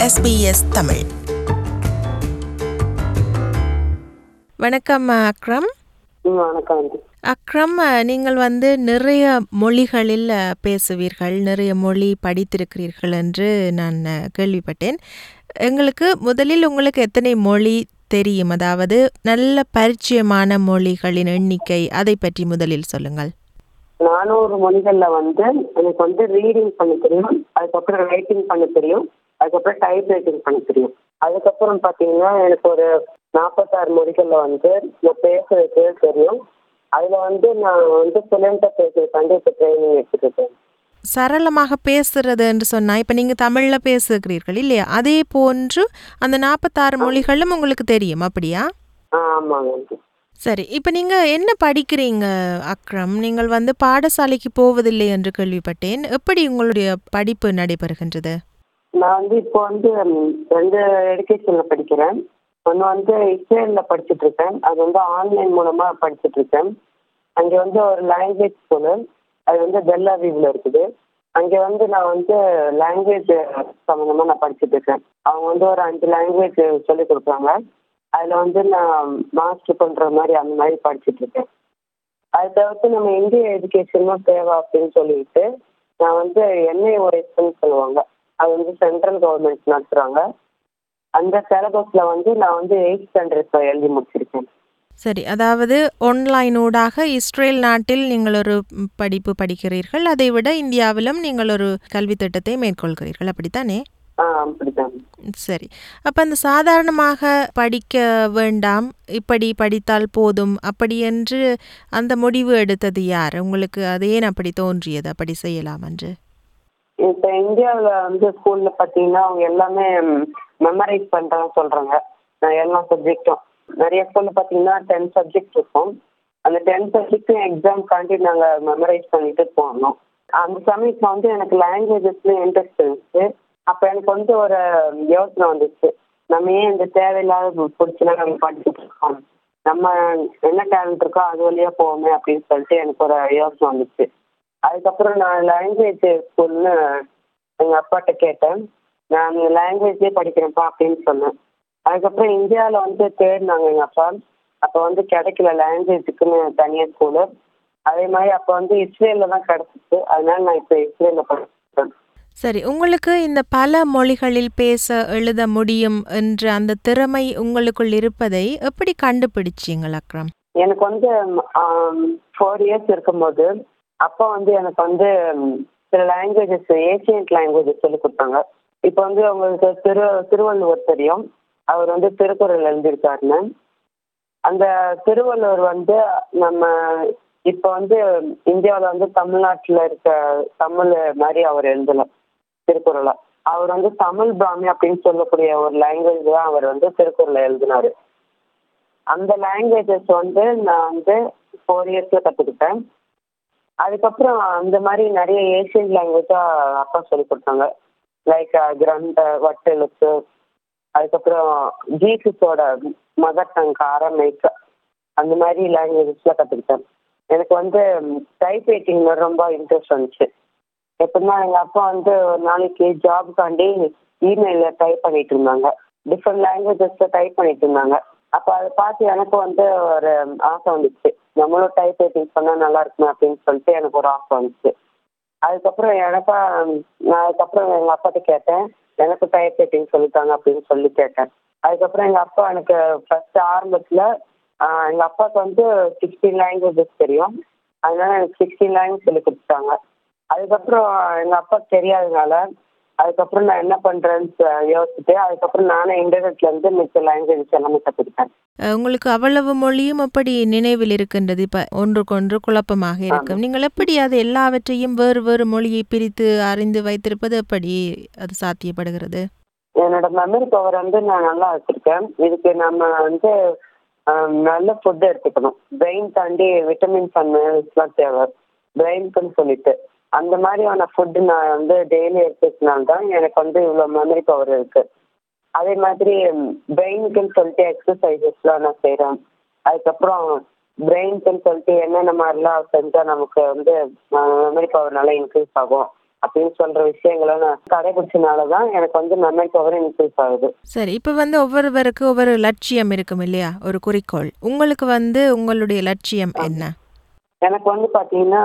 SBS Tamil வணக்கம் அக்ரம் ம் வணக்கம் ஆண்டி அக்ரம் நீங்கள் வந்து நிறைய மொழிகளில் பேசுவீர்கள் நிறைய மொழி படித்திருக்கிறீர்கள் என்று நான் கேள்விப்பட்டேன் எங்களுக்கு முதலில் உங்களுக்கு எத்தனை மொழி தெரியும் அதாவது நல்ல பரிச்சயமான மொழிகளின் எண்ணிக்கை அதை பற்றி முதலில் சொல்லுங்கள் நானூறு மொழிகள்ல வந்து எனக்கு வந்து ரீடிங் பண்ண தெரியும் அதுக்கப்புறம் ரைட்டிங் பண்ண தெரியும் அதுக்கப்புறம் டைப் ரைட்டிங் பண்ண தெரியும் அதுக்கப்புறம் பாத்தீங்கன்னா எனக்கு ஒரு நாற்பத்தாறு மொழிகள்ல வந்து நான் பேசுறதுக்கு தெரியும் அதுல வந்து நான் வந்து புலன்ட்ட பேசுறதுக்காண்டி இப்போ ட்ரைனிங் எடுத்துருக்கேன் சரளமாக பேசுறது என்று சொன்னால் இப்போ நீங்கள் தமிழில் பேசுகிறீர்கள் இல்லையா அதே போன்று அந்த நாற்பத்தாறு மொழிகளும் உங்களுக்கு தெரியும் அப்படியா ஆ ஆமாங்க ஆண்டி சரி இப்போ நீங்கள் என்ன படிக்கிறீங்க அக்ரம் நீங்கள் வந்து பாடசாலைக்கு போவதில்லை என்று கேள்விப்பட்டேன் எப்படி உங்களுடைய படிப்பு நடைபெறுகின்றது நான் வந்து இப்போ வந்து ம், ரெண்டு எடுகேஷன்ல படிக்கிறேன் ஒன்று வந்து இஸ்ரேல்ல படிச்சுட்டு இருக்கேன் அது வந்து ஆன்லைன் மூலமா படிச்சுட்டு இருக்கேன் அங்கே வந்து ஒரு லாங்குவேஜ் ஸ்கூலு அது வந்து பெல்லாவீவில் இருக்குது அங்கே வந்து நான் வந்து லாங்குவேஜ் சம்மந்தமாக நான் படிச்சுட்டு இருக்கேன் அவங்க வந்து ஒரு அஞ்சு லாங்குவேஜ் சொல்லி கொடுக்குறாங்க அதில் வந்து நான் மாஸ்டர் பண்ணுற மாதிரி அந்த மாதிரி படிச்சுட்டு இருக்கேன் அது தவிர்த்து நம்ம இந்திய எஜுகேஷனும் தேவை அப்படின்னு சொல்லிட்டு நான் வந்து என்ஐஓஎஸ்ன்னு சொல்லுவாங்க அது வந்து சென்ட்ரல் கவர்மெண்ட் நடத்துகிறாங்க அந்த சிலபஸ்ல வந்து நான் வந்து எயிட் ஸ்டாண்டர்ட் எழுதி முடிச்சிருக்கேன் சரி அதாவது ஆன்லைனூடாக இஸ்ரேல் நாட்டில் நீங்கள் ஒரு ம், படிப்பு படிக்கிறீர்கள் அதை விட இந்தியாவிலும் நீங்கள் ஒரு கல்வி திட்டத்தை மேற்கொள்கிறீர்கள் அப்படித்தானே ஆ அப்படிதான் சரி அப்போ அந்த சாதாரணமாக படிக்க வேண்டாம் இப்படி படித்தால் போதும் அப்படி என்று அந்த முடிவு எடுத்தது யார் உங்களுக்கு அது ஏன் அப்படி தோன்றியது அப்படி செய்யலாம் என்று இப்போ இந்தியாவில் வந்து ஸ்கூல்ல பார்த்தீங்கன்னா அவங்க எல்லாமே மெமரைஸ் பண்ணுறாங்க சொல்றாங்க நான் எல்லா சப்ஜெக்டும் நிறைய ஸ்கூல்ல பார்த்தீங்கன்னா டென் சப்ஜெக்ட் இருக்கும் அந்த டென் சப்ஜெக்டும் எக்ஸாம் காண்டி நாங்கள் மெமரைஸ் பண்ணிட்டு போனோம் அந்த சமயத்தில் வந்து எனக்கு லாங்குவேஜஸ்ல இன்ட்ரெஸ்ட் இருந்துச்சு அப்போ எனக்கு வந்து ஒரு யோசனை வந்துச்சு நம்ம ஏன் இந்த தேவையில்லாத பிடிச்சலாம் நம்ம படிச்சுட்டு இருக்கோம் நம்ம என்ன டேலண்ட் இருக்கோ அது வழியா போவோமே அப்படின்னு சொல்லிட்டு எனக்கு ஒரு யோசனை வந்துச்சு அதுக்கப்புறம் நான் லாங்குவேஜ் ஸ்கூல்னு எங்கள் அப்பாட்ட கேட்டேன் நான் லாங்குவேஜே படிக்கிறேன்ப்பா அப்படின்னு சொன்னேன் அதுக்கப்புறம் இந்தியாவில் வந்து தேடினாங்க எங்கள் அப்பா அப்போ வந்து கிடைக்கல லாங்குவேஜுக்குன்னு தனியாக ஸ்கூலு அதே மாதிரி அப்போ வந்து இஸ்ரேலில் தான் கிடச்சிச்சு அதனால நான் இப்போ இஸ்ரேலில் படிச்சேன் சரி உங்களுக்கு இந்த பல மொழிகளில் பேச எழுத முடியும் என்ற அந்த திறமை உங்களுக்குள் இருப்பதை எப்படி கண்டுபிடிச்சீங்கள் அக்ரம் எனக்கு வந்து ஃபோர் இயர்ஸ் இருக்கும்போது அப்பா வந்து எனக்கு வந்து ம், சில லாங்குவேஜஸ் ஏசியன்ட் லாங்குவேஜஸ் சொல்லி கொடுத்தாங்க இப்போ வந்து உங்களுக்கு திரு திருவள்ளுவர் தெரியும் அவர் வந்து திருக்குறள் எழுதியிருக்காருன்னு அந்த திருவள்ளுவர் வந்து நம்ம இப்போ வந்து இந்தியாவில் வந்து தமிழ்நாட்டில் இருக்க தமிழ் மாதிரி அவர் எழுதலை திருக்குறளை அவர் வந்து தமிழ் பிராமி அப்படின்னு சொல்லக்கூடிய ஒரு லாங்குவேஜ் தான் அவர் வந்து திருக்குறளை எழுதினாரு அந்த லாங்குவேஜஸ் வந்து நான் வந்து ஃபோர் இயர்ஸில் கற்றுக்கிட்டேன் அதுக்கப்புறம் அந்த மாதிரி நிறைய ஏஷியன் லாங்குவேஜாக அப்பா சொல்லி கொடுத்தாங்க லைக் கிரந்த வட்டெழுத்து அதுக்கப்புறம் ஜீசஸோட மதர் டங் அரமைக் அந்த மாதிரி லாங்குவேஜஸ்லாம் கற்றுக்கிட்டேன் எனக்கு வந்து டைப் ரைட்டிங் ரொம்ப இன்ட்ரெஸ்ட் வந்துச்சு எப்படின்னா எங்கள் அப்பா வந்து ஒரு நாளைக்கு ஜாப்காண்டி இமெயிலில் டைப் பண்ணிட்டு இருந்தாங்க டிஃப்ரெண்ட் லாங்குவேஜஸில் டைப் பண்ணிட்டு இருந்தாங்க அப்போ அதை பார்த்து எனக்கு வந்து ஒரு ஆசை வந்துச்சு நம்மளும் டைப் ரைட்டிங் பண்ணால் நல்லா இருக்குமே அப்படின்னு சொல்லிட்டு எனக்கு ஒரு ஆசை வந்துச்சு அதுக்கப்புறம் எனக்கா நான் அதுக்கப்புறம் எங்கள் அப்பாட்ட கேட்டேன் எனக்கு டைப் ரைட்டிங் சொல்லித்தாங்க அப்படின்னு சொல்லி கேட்டேன் அதுக்கப்புறம் எங்கள் அப்பா எனக்கு ஃபர்ஸ்ட் ஆரம்பத்தில் எங்கள் அப்பாவுக்கு வந்து சிக்ஸ்டீன் லாங்குவேஜஸ் தெரியும் அதனால எனக்கு சிக்ஸ்டீன் லாங்குவேஜ் சொல்லி கொடுத்துட்டாங்க அதுக்கப்புறம் எங்கள் அப்பாவுக்கு தெரியாதனால அதுக்கப்புறம் நான் என்ன பண்ணுறேன்னு யோசிச்சுட்டு அதுக்கப்புறம் நானே இன்டர்நெட்ல இருந்து மிச்ச லாங்குவேஜஸ் எல்லாமே கற்றுக்கிட்டேன் அஹ், உங்களுக்கு அவ்வளவு மொழியும் எப்படி நினைவில் இருக்கின்றது இப்போ ஒன்றுக்கொன்று குழப்பமாக இருக்கும் நீங்கள் எப்படி அது எல்லாவற்றையும் வேறு வேறு மொழியை பிரித்து அறிந்து வைத்திருப்பது எப்படி அது சாத்தியப்படுகிறது என்னோட மெமரி பவர் வந்து நான் நல்லா வச்சிருக்கேன் இதுக்கு நம்ம வந்து ஆம், நல்ல ஃபுட் எடுத்துக்கணும் பிரெயின் தாண்டி விட்டமின்ஸ் அண்ட் மினரல்ஸ்லாம் தேவை பிரெயினுக்குன்னு சொல்லிட்டு அந்த மாதிரியான ஃபுட்டு நான் வந்து டெய்லி எடுத்துக்கினால தான் எனக்கு வந்து இவ்வளோ மெமரி பவர் இருக்கு அதே மாதிரி பிரெயினுக்குன்னு சொல்லிட்டு எக்ஸசைசஸ்லாம் நான் செய்கிறேன் அதுக்கப்புறம் பிரெயின்க்குன்னு சொல்லிட்டு என்னென்ன மாதிரிலாம் செஞ்சால் நமக்கு வந்து மெமரி பவர் நல்லா இன்க்ரீஸ் ஆகும் அப்படின்னு சொல்ற விஷயங்களை நான் கடைபிடிச்சனால தான் எனக்கு வந்து மெமரி பவர் இன்க்ரீஸ் ஆகுது சரி இப்போ வந்து ஒவ்வொருவருக்கு ஒவ்வொரு லட்சியம் இருக்கும் இல்லையா ஒரு குறிக்கோள் உங்களுக்கு வந்து உங்களுடைய லட்சியம் என்ன எனக்கு வந்து பாத்தீங்கன்னா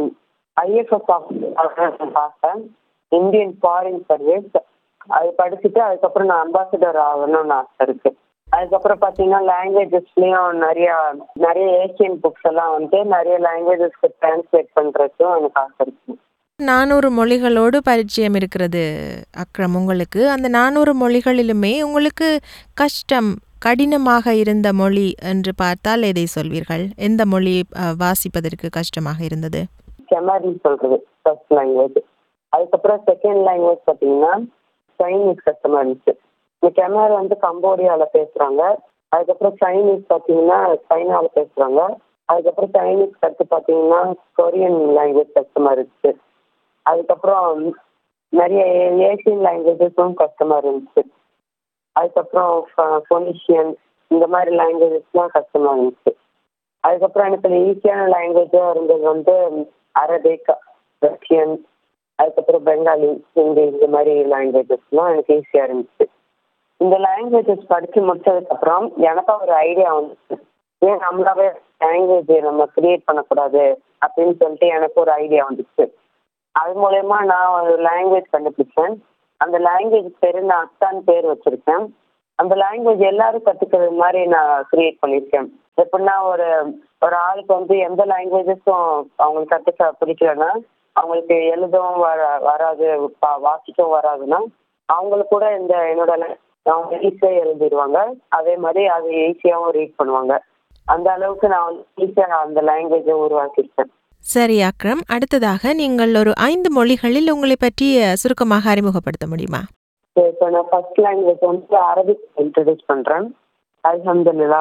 ஐஎஃப்எஸ் ஆஃபீஸர் பார்த்தேன் இந்தியன் ஃபாரின் சர்வீஸ் அது படிச்சுட்டு அதுக்கப்புறம் நான் அம்பாசிடர் ஆகணும்னு ஆசை இருக்கு அதுக்கப்புறம் பார்த்தீங்கன்னா லாங்குவேஜஸ்லயும் நிறைய நிறைய ஏசியன் புக்ஸ் எல்லாம் வந்து நிறைய லாங்குவேஜஸ்க்கு டிரான்ஸ்லேட் பண்றதுக்கும் எனக்கு ஆசை இருக்கு நானூறு மொழிகளோடு பரிச்சயம் இருக்கிறது அக்ரம் உங்களுக்கு அந்த நானூறு மொழிகளிலுமே உங்களுக்கு கஷ்டம் கடினமாக இருந்த மொழி என்று பார்த்தால் எதை சொல்வீர்கள் எந்த மொழி அஹ், வாசிப்பதற்கு கஷ்டமாக இருந்தது கெமரின்னு சொல்றது ஃபர்ஸ்ட் லாங்குவேஜ் அதுக்கப்புறம் செகண்ட் லாங்குவேஜ் பார்த்தீங்கன்னா சைனீஸ் கஷ்டமா இருந்துச்சு இந்த கெமர் வந்து கம்போடியால பேசுறாங்க அதுக்கப்புறம் சைனீஸ் பார்த்தீங்கன்னா சைனால பேசுறாங்க அதுக்கப்புறம் சைனீஸ் கற்று பார்த்தீங்கன்னா கொரியன் லாங்குவேஜ் கஷ்டமா இருந்துச்சு அதுக்கப்புறம் நிறைய ஏசியன் லாங்குவேஜஸும் கஷ்டமா இருந்துச்சு அதுக்கப்புறம் பொனிஷியன் இந்த மாதிரி லாங்குவேஜஸ்லாம் கஷ்டமா இருந்துச்சு அதுக்கப்புறம் எனக்கு ஈஸியான லாங்குவேஜாக இருந்தது வந்து அரபிக் ரஷ்யன் அதுக்கப்புறம் பெங்காலி ஹிந்தி இந்த மாதிரி லாங்குவேஜஸ்லாம் எனக்கு ஈஸியாக இருந்துச்சு இந்த லாங்குவேஜஸ் படித்து முடிச்சதுக்கப்புறம் எனக்கு ஒரு ஐடியா வந்துச்சு ஏன் நம்மளாவே லாங்குவேஜ் நம்ம கிரியேட் பண்ணக்கூடாது அப்படின்னு சொல்லிட்டு எனக்கு ஒரு ஐடியா வந்துச்சு அது மூலயமா நான் ஒரு லாங்குவேஜ் கண்டுபிடிச்சேன் அந்த லாங்குவேஜ் பேரு நான் அத்தான்னு பேர் வச்சிருக்கேன் அந்த லாங்குவேஜ் எல்லாரும் கத்துக்கிறது மாதிரி நான் கிரியேட் பண்ணியிருக்கேன் எப்படின்னா ஒரு ஒரு ஆளுக்கு வந்து எந்த லாங்குவேஜஸும் அவங்களுக்கு கத்துக்க பிடிக்கலன்னா அவங்களுக்கு எழுதவும் வர வராது பா- வாசிக்கவும் வராதுன்னா அவங்களுக்கு கூட இந்த என்னோட la- அவங்க ஈஸியாக எழுதிடுவாங்க அதே மாதிரி அதை ஈஸியாகவும் ரீட் பண்ணுவாங்க அந்த அளவுக்கு நான் வந்து ஈஸியாக அந்த லாங்குவேஜை உருவாக்கியிருக்கேன் சரி அக்ரம் அடுத்ததாக நீங்கள் ஒரு ஐந்து மொழிகளில் உங்களை பற்றி அஹ், சுருக்கமாக அறிமுகப்படுத்த முடியுமா சரி, இப்போ நான் ஃபர்ஸ்ட் லாங்குவேஜ் வந்து அரபிக் இன்ட்ரடியூஸ் பண்றேன் அல்ஹம்துலில்லா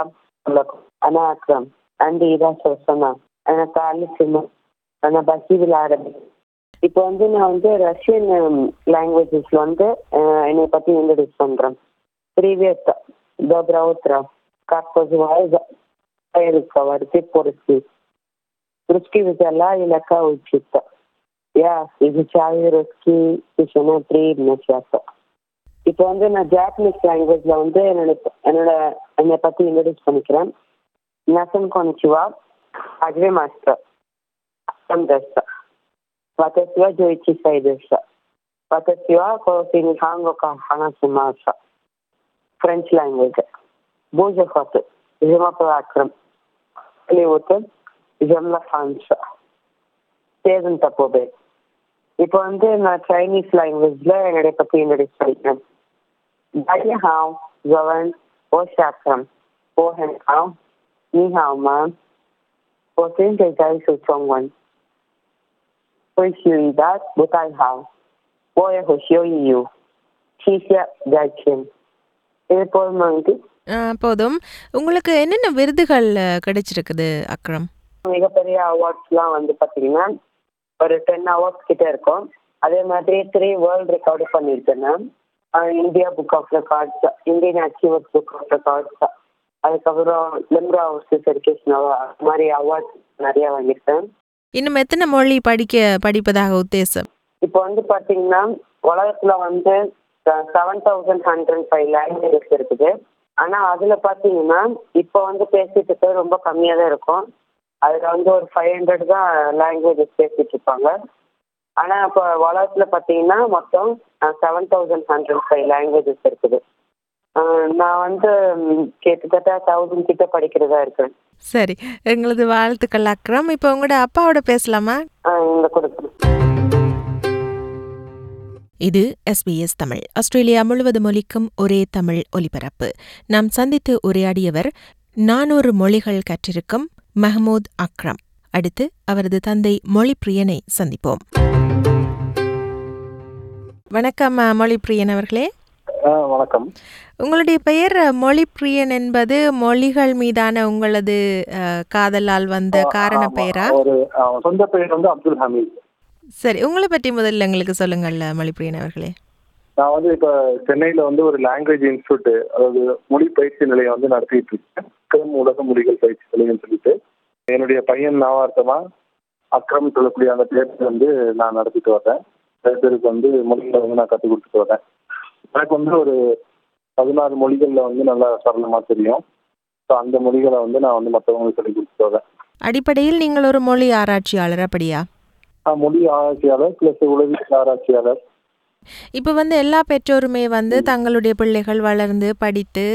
அனா அக்ரம் அண்ட் இதா சொசனா எனக்கு அலிசிமா அனா பசீபில் அரபிக் இப்போ வந்து நான் வந்து ரஷ்யன் லாங்குவேஜஸ்ல வந்து அஹ், என்னை பத்தி இன்ட்ரடியூஸ் பண்றேன் ப்ரீவியஸ் доброе утро как поживаете руководите по-русски русский взяла и лака учиться я изучаю русский тишина три месяца இப்போ வந்து நான் ஜாப்பனீஸ் லாங்குவேஜ்ல வந்து என்னோட என்னோட என்னை பத்தி இன்ட்ரடியூஸ் பண்ணிக்கிறேன் நசன் கொனிச்சுவா அஜ்வே மாஸ்டர் அஸ்தம் தஸ்தா வத்தசிவா ஜோயிச்சி சைதஸ்தா வத்தசிவா கோசினி ஹாங்கோ ஹானா சுமாசா ஃப்ரெஞ்ச் லாங்குவேஜ் பூஜ ஹாத்து ஜிமா அக்ரம் ஹாலிவுட் ஜம்லா ஃபான்ஸா சேதன் தப்போபே இப்போ வந்து நான் சைனீஸ் லாங்குவேஜ்ல என்னுடைய பத்தி இன்ட்ரடியூஸ் பண்ணிக்கிறேன் Daria hao, Zoran, o Shakram, o Hen hao, Ni hao ma, o Tin Tây Tây Su Chong Wen, Hui Xiu Yi Dat, Bu Tai hao, Wo Ye Hu Xiu Yi Yu, Qi Xia Jai Qian. இது போதுமா வந்து அஹ், போதும் உங்களுக்கு என்னென்ன விருதுகள் அஹ், கிடைச்சிருக்குது அக்ரம் மிகப்பெரிய அவார்ட்ஸ்லாம் வந்து பார்த்தீங்கன்னா ஒரு டென் அவார்ட்ஸ் கிட்ட இருக்கும் அதே மாதிரி த்ரீ வேர்ல்ட் ரெக்கார்டு பண்ணியிருக்கேன் நான் ஆஹ் India book of records Indian achievers book of records அதுக்கப்புறம் லிம்ரா சர்டிஃபிகேஷன் அது மாதிரி அவார்ட்ஸ் நிறைய வாங்கியிருக்கேன் இன்னும் எத்தனை மொழி படிக்க படிப்பதாக உத்தேசம் இப்போ வந்து பார்த்தீங்கன்னா உலகத்துல வந்து seven thousand hundred five languages இருக்குது ஆனால் அதில் பார்த்தீங்கன்னா இப்போ வந்து பேசிட்டு இருக்கிறது ரொம்ப கம்மியாக தான் இருக்கும் அதில் வந்து ஒரு ஃபைவ் ஹண்ட்ரட் தான் லாங்குவேஜஸ் பேசிட்டு இருப்பாங்க ஆனால் இப்போ உலகத்தில் பார்த்தீங்கன்னா மொத்தம் seven thousand hundred five languages இருக்குது ஆஹ் நான் வந்து ம், கிட்டத்தட்ட தௌசண்ட் கிட்ட படிக்கிறதா இருக்கேன் சரி எங்களது வாழ்த்துக்கள் அக்ரம் இப்போ உங்களோட அப்பாவோட பேசலாமா ஆஹ் இந்த கொடுக்குறேன் இது எஸ்பிஎஸ் தமிழ் ஆஸ்திரேலியா முழுவதும் ஒலிக்கும் ஒரே தமிழ் ஒலிபரப்பு நாம் சந்தித்து உரையாடியவர் நானூறு மொழிகள் கற்றிருக்கும் மஹமூத் அக்ரம் அடுத்து அவரது தந்தை மொழிப்பிரியனை சந்திப்போம் வணக்கம் அஹ், மொழிப்பிரியன் அவர்களே ஆ வணக்கம் உங்களுடைய பெயர் அஹ், மொழிப்பிரியன் என்பது மொழிகள் மீதான உங்களது அஹ், காதலால் வந்த காரண ஆமா, பெயரா ஒரு ஆ, சொந்த பெயர் வந்து அப்துல் ஹமீத் சரி உங்களை பற்றி முதல்ல எங்களுக்கு சொல்லுங்கள் அஹ், மொழிப்பிரியன் அவர்களே நான் வந்து இப்ப சென்னையில வந்து ஒரு லாங்குவேஜ் இன்ஸ்டியூட் அதாவது மொழி பயிற்சி நிலையம் வந்து நடத்திட்டு இருக்கேன் அக்ரம் உலக மொழிகள் பயிற்சி நிலையம் சொல்லிட்டு என்னுடைய பையன் நாவார்த்தமா அக்ரம் சொல்லக்கூடிய அந்த பேர் வந்து நான் நடத்திட்டு வரேன் சில பேருக்கு வந்து மொழிகளை வந்து நான் கற்றுக் கொடுத்துட்டு வரேன் எனக்கு வந்து ஒரு பதினாறு மொழிகளில் வந்து நல்லா சரளமாக தெரியும் ஸோ அந்த மொழிகளை வந்து நான் வந்து மற்றவங்களுக்கு சொல்லிக் கொடுத்துட்டு வரேன் அடிப்படையில் நீங்கள் ஒரு மொழி ஆராய்ச்சியாளர் அப்படியா நான் மொழி ஆராய்ச்சியாளர் ப்ளஸ் உளவி ஆராய்ச்சியாளர் இப்போ வந்து எல்லா பெற்றோருமே வந்து தங்களுடைய பிள்ளைகள் வளர்ந்து படித்து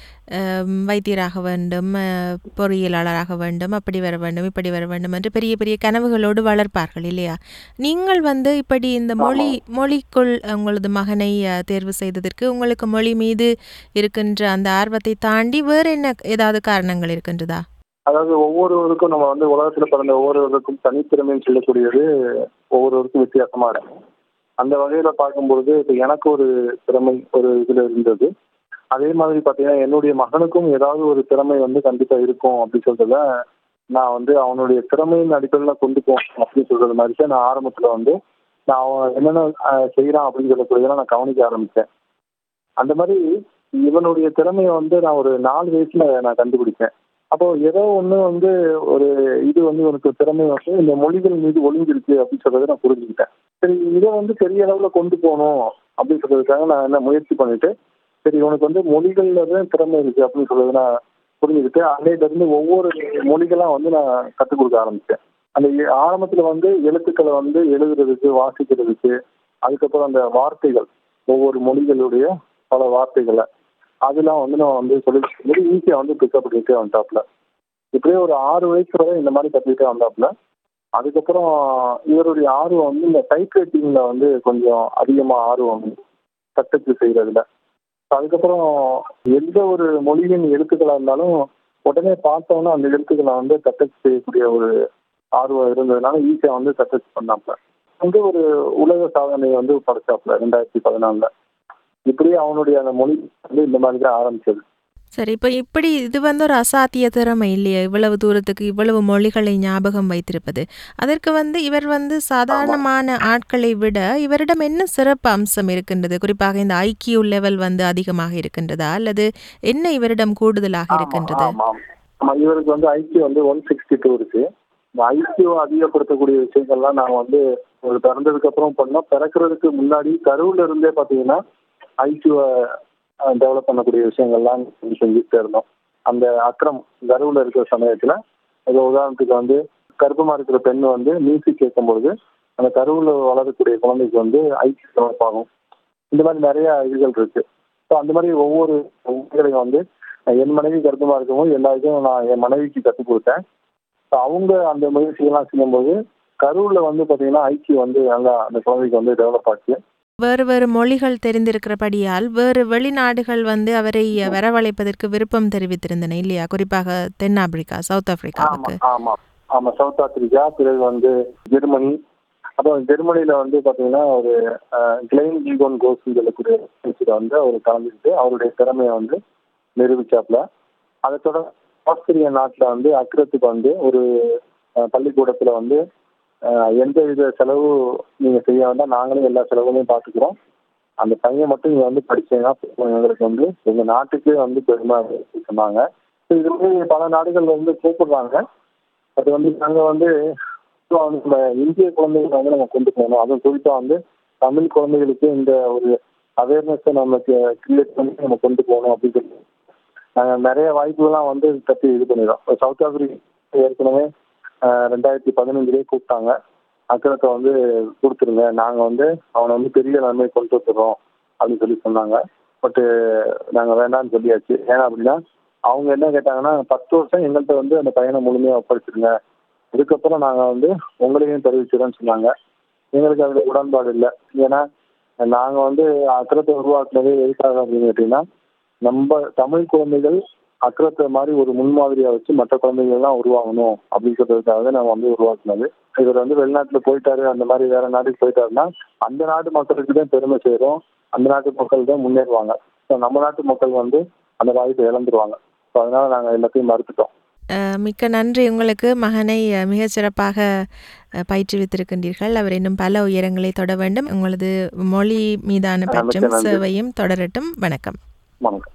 அம், வைத்தியராக வேண்டும் அஹ், பொறியியலாளராக வேண்டும் அப்படி வர வேண்டும் இப்படி வர வேண்டும் என்று பெரிய பெரிய கனவுகளோடு வளர்ப்பார்கள் இல்லையா நீங்கள் வந்து இப்படி இந்த மொழி மொழிக்குள் உங்களது மகனை அஹ், தேர்வு செய்ததற்கு உங்களுக்கு மொழி மீது இருக்கின்ற அந்த ஆர்வத்தை தாண்டி வேறு என்ன ஏதாவது காரணங்கள் இருக்கின்றதா அதாவது ஒவ்வொருவருக்கும் நம்ம வந்து உலகத்துல பிறந்த ஒவ்வொருவருக்கும் தனித்திறமைன்னு சொல்லக்கூடியது ஒவ்வொருவருக்கும் வித்தியாசமா இருக்கும் அந்த வகையில பார்க்கும்பொழுது இப்போ எனக்கு ஒரு திறமை ஒரு இதுல இருந்தது அதே மாதிரி பார்த்தீங்கன்னா என்னுடைய மகனுக்கும் ஏதாவது ஒரு திறமை வந்து கண்டிப்பா இருக்கும் அப்படின்னு சொல்றதுல நான் வந்து அவனுடைய திறமையின் அடிப்படையில் கொண்டு போகணும் அப்படின்னு சொல்றது மாதிரி தான் நான் ஆரம்பத்துல வந்து நான் அவன் என்னென்ன அஹ், செய்யறான் அப்படின்னு சொல்லக்கூடியதெல்லாம் நான் கவனிக்க ஆரம்பிச்சேன் அந்த மாதிரி இவனுடைய திறமையை வந்து நான் ஒரு நாலு வயசுல நான் கண்டுபிடிச்சேன் அப்போ ஏதோ ஒண்ணு வந்து ஒரு இது வந்து உனக்கு திறமை வந்து இந்த மொழிகள் மீது ஒளிஞ்சிருக்கு அப்படின்னு சொல்றதை நான் புரிஞ்சுக்கிட்டேன் சரி இதை வந்து பெரிய அளவுல கொண்டு போகணும் அப்படின்னு சொல்றதுக்காக நான் என்ன முயற்சி பண்ணிட்டு சரி உனக்கு வந்து மொழிகள்ல தான் திறமை இருக்கு அப்படின்னு சொல்றதை நான் புரிஞ்சுக்கிட்டு அன்னையில இருந்து ஒவ்வொரு மொழிகளா வந்து நான் கற்றுக் கொடுக்க ஆரம்பிச்சேன் அந்த எ- ஆரம்பத்துல வந்து எழுத்துக்களை வந்து எழுதுறதுக்கு வாசிக்கிறதுக்கு அதுக்கப்புறம் அந்த வார்த்தைகள் ஒவ்வொரு மொழிகளுடைய பல வார்த்தைகளை அதெல்லாம் வந்து நான் வந்து சொல்லி சொல்லி ஈஸியாக வந்து பிக்கப் பண்ணிட்டே வந்தாப்புல இப்படியே ஒரு ஆறு வயசு வரை இந்த மாதிரி கற்றுக்கிட்டே வந்தாப்புல அதுக்கப்புறம் இவருடைய ஆர்வம் வந்து இந்த டைப் ரைட்டிங்ல வந்து கொஞ்சம் அதிகமாக ஆர்வம் தட்டச்சு செய்யறதுல அதுக்கப்புறம் எந்த ஒரு மொழியின் எழுத்துக்களாக இருந்தாலும் உடனே பார்த்தோன்னா அந்த எழுத்துக்களை வந்து தட்டச்சு செய்யக்கூடிய ஒரு ஆர்வம் இருந்ததுனால ஈஸியாக வந்து தட்டச்சு பண்ணாப்புல வந்து ஒரு உலக சாதனையை வந்து படைச்சாப்புல ரெண்டாயிரத்தி பதினாலில் இப்படியே அவனுடைய அந்த மொழி வந்து இந்த மாதிரி தான் ஆரம்பிச்சது சரி இப்போ இப்படி இது வந்து ஒரு அசாத்திய திறமை இல்லையா இவ்வளவு தூரத்துக்கு இவ்வளவு மொழிகளை ஞாபகம் வைத்திருப்பது அதற்கு வந்து இவர் வந்து சாதாரணமான ஆட்களை விட இவரிடம் என்ன சிறப்பு அம்சம் இருக்கின்றது குறிப்பாக இந்த ஐக்கியூ லெவல் வந்து அதிகமாக இருக்கின்றதா அல்லது என்ன இவரிடம் கூடுதலாக இருக்கின்றது ஆமா ஆமா இவருக்கு வந்து ஐக்கியூ வந்து ஒன் சிக்ஸ்டி டூ இருக்கு இந்த ஐக்கியூ அதிகப்படுத்தக்கூடிய விஷயங்கள்லாம் நாங்க வந்து ஒரு பிறந்ததுக்கு அப்புறம் பண்ணோம் பிறக்கிறதுக்கு முன்னாடி கருவுல இருந்தே பாத்தீங்கன்னா ஐக்கியூவை டெவலப் பண்ணக்கூடிய விஷயங்கள்லாம் செஞ்சுட்டே இருந்தோம் அந்த அக்ரம் கருவுல இருக்கிற சமயத்துல இப்போ உதாரணத்துக்கு வந்து கர்ப்பமா இருக்கிற பெண் வந்து மியூசிக் கேட்கும் பொழுது அந்த கருவுல வளரக்கூடிய குழந்தைக்கு வந்து ஐக்கியூ டெவலப் ஆகும் இந்த மாதிரி நிறைய இதுகள் இருக்கு ஸோ அந்த மாதிரி ஒவ்வொரு உண்மைகளையும் வந்து என் மனைவி கர்ப்பமா இருக்கும்போது எல்லா இதுவும் நான் என் மனைவிக்கு கற்றுக் கொடுத்தேன் ஸோ அவங்க அந்த முயற்சிகள்லாம் செய்யும்போது கருவுல வந்து பார்த்தீங்கன்னா ஐக்கியூ வந்து நல்லா அந்த குழந்தைக்கு வந்து டெவலப் ஆச்சு வேறு வேறு மொழிகள் தெரிந்திருக்கிறபடியால் வேறு வெளிநாடுகள் வந்து அவரை வரவழைப்பதற்கு விருப்பம் தெரிவித்திருந்தன இல்லையா குறிப்பாக தென்னாப்பிரிக்கா சவுத் ஆமா ஆப்பிரிக்காவுக்கு ஆமா ஆமா சவுத் ஆப்பிரிக்கா பிறகு வந்து ஜெர்மனி அப்புறம் ஜெர்மனியில வந்து பாத்தீங்கன்னா ஒரு கிளைன் ஜீகோன் கோஸ்ன்னு சொல்லக்கூடிய நிகழ்ச்சியில வந்து அவர் கலந்துக்கிட்டு அவருடைய திறமையை வந்து நிரூபிச்சாப்ல அதை தொடர்ந்து ஆஸ்திரிய நாட்டுல வந்து அக்ரத்துக்கு வந்து ஒரு அஹ், பள்ளிக்கூடத்துல வந்து அஹ், எந்த வித செலவு நீங்க செய்ய வேண்டாம் நாங்களே எல்லா செலவுகளையும் பாத்துக்கிறோம் அந்த பையன் மட்டும் இங்க வந்து படிச்சீங்கன்னா போதும், எங்களுக்கு வந்து எங்க நாட்டுக்கே வந்து பெருமை அப்படின்னு சொன்னாங்க So இது மாதிரி பல நாடுகள்ல வந்து கூப்பிடுறாங்க அது வந்து நாங்க வந்து இப்போ வந்து நம்ம இந்திய குழந்தைகளை வந்து நம்ம கொண்டு போகணும் அதுவும் குறிப்பா வந்து தமிழ் குழந்தைகளுக்கு இந்த ஒரு அவேர்னஸை நமக்கு கிரியேட் பண்ணி நம்ம கொண்டு போகணும் அப்படின்னு சொல்லி நாங்க நிறைய வாய்ப்புகள்லாம் வந்து தட்டி இது பண்ணிடுறோம் இப்போ சவுத் ஆப்பிரிக்கா ஏற்கனவே ஆஹ், ரெண்டாயிரத்தி பதினஞ்சுலேயே கூப்பிட்டாங்க அக்கறத்தை வந்து கொடுத்துருங்க நாங்க வந்து அவனை வந்து பெரிய நன்மை கொண்டு வந்துடுறோம் அப்படின்னு சொல்லி சொன்னாங்க பட்டு நாங்க வேண்டாம்னு சொல்லியாச்சு ஏன்னா அப்படின்னா அவங்க என்ன கேட்டாங்கன்னா பத்து வருஷம் எங்கள்கிட்ட வந்து அந்த பையனை முழுமையாக ஒப்படைச்சிருங்க இதுக்கப்புறம் நாங்க வந்து உங்களையும் தெரிவிச்சிடறோம்னு சொன்னாங்க எங்களுக்கு அதுல உடன்பாடு இல்லை ஏன்னா நாங்க வந்து அக்கறத்தை உருவாக்குனது எதுக்காக அப்படின்னு கேட்டீங்கன்னா நம்ம தமிழ் குழந்தைகள் அக்கறத்தை மாதிரி ஒரு முன்மாதிரியா வச்சு மற்ற குழந்தைகள் எல்லாம் உருவாகணும் அப்படின்னு சொல்றதுக்காக நம்ம வந்து உருவாக்குனது இவர் வந்து வெளிநாட்டுல போயிட்டாரு அந்த மாதிரி வேற நாட்டுக்கு போயிட்டாருன்னா அந்த நாட்டு மக்களுக்கு தான் பெருமை செய்யறோம் அந்த நாட்டு மக்கள் தான் முன்னேறுவாங்க ஸோ நம்ம நாட்டு மக்கள் வந்து அந்த வாய்ப்பை இழந்துருவாங்க ஸோ அதனால நாங்க எல்லாத்தையும் மறுத்துட்டோம் அஹ், மிக்க நன்றி உங்களுக்கு மகனை அஹ், மிகச் சிறப்பாக அஹ், பயிற்றுவித்திருக்கின்றீர்கள் அவர் இன்னும் பல உயரங்களை தொட வேண்டும் உங்களது மொழி மீதான மிக்க பற்றும் நன்றி. சேவையும் தொடரட்டும் வணக்கம் வணக்கம்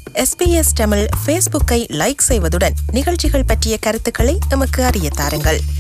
எஸ்பிஎஸ் தமிழ் ஃபேஸ்புக்கை லைக் செய்வதுடன் நிகழ்ச்சிகள் பற்றிய கருத்துக்களை எமக்கு அறிய தாருங்கள்